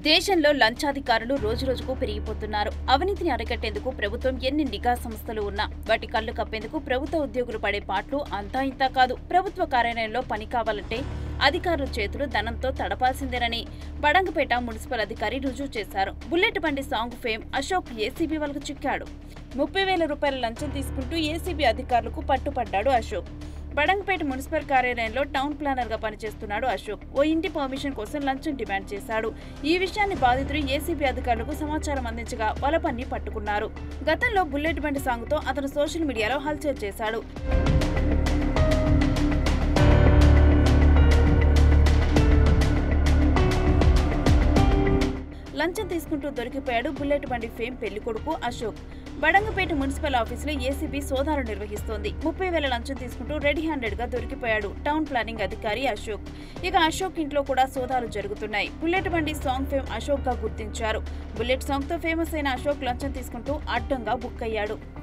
దేశంలో లంచాధికారులు రోజురోజుకు పెరిగిపోతున్నారు అవినీతిని అరికట్టేందుకు ప్రభుత్వం ఎన్ని నిఘా సంస్థలు ఉన్నా వాటి కళ్లు కప్పేందుకు ప్రభుత్వ ఉద్యోగులు పడే పాట్లు అంతా ఇంతా కాదు ప్రభుత్వ కార్యాలయంలో పని కావాలంటే అధికారుల చేతులు ధనంతో తడపాల్సిందేనని బడంగపేట మున్సిపల్ అధికారి రుజువు చేశారు బుల్లెట్ బండి సాంగ్ ఫేమ్ అశోక్ ఏసీబీ వాళ్ళకు చిక్కాడు ముప్పై వేల రూపాయల లంచం తీసుకుంటూ ఏసీబీ అధికారులకు పట్టుపడ్డాడు అశోక్ బడంగపేట మున్సిపల్ కార్యాలయంలో టౌన్ ప్లానర్ గా పనిచేస్తున్నాడు అశోక్ ఓ ఇంటి పర్మిషన్ కోసం లంచం డిమాండ్ చేశాడు ఈ విషయాన్ని బాధితులు ఏసీబీ అధికారులకు సమాచారం అందించగా వలపన్ని పట్టుకున్నారు గతంలో బుల్లెట్ బండి సాంగ్తో అతను సోషల్ మీడియాలో హల్చల్ చేశాడు లంచం తీసుకుంటూ దొరికిపోయాడు బుల్లెట్ బండి ఫేమ్ పెళ్లి కొడుకు అశోక్ బడంగపేట మున్సిపల్ ఆఫీసులో ఏసీబీ సోదాలు నిర్వహిస్తోంది ముప్పై వేల లంచం తీసుకుంటూ రెడీ హ్యాండెడ్ గా దొరికిపోయాడు టౌన్ ప్లానింగ్ అధికారి అశోక్ ఇక అశోక్ ఇంట్లో కూడా సోదాలు జరుగుతున్నాయి బుల్లెట్ బండి సాంగ్ ఫేమ్ అశోక్ గా గుర్తించారు బుల్లెట్ సాంగ్ తో ఫేమస్ అయిన అశోక్ లంచం తీసుకుంటూ అడ్డంగా బుక్ అయ్యాడు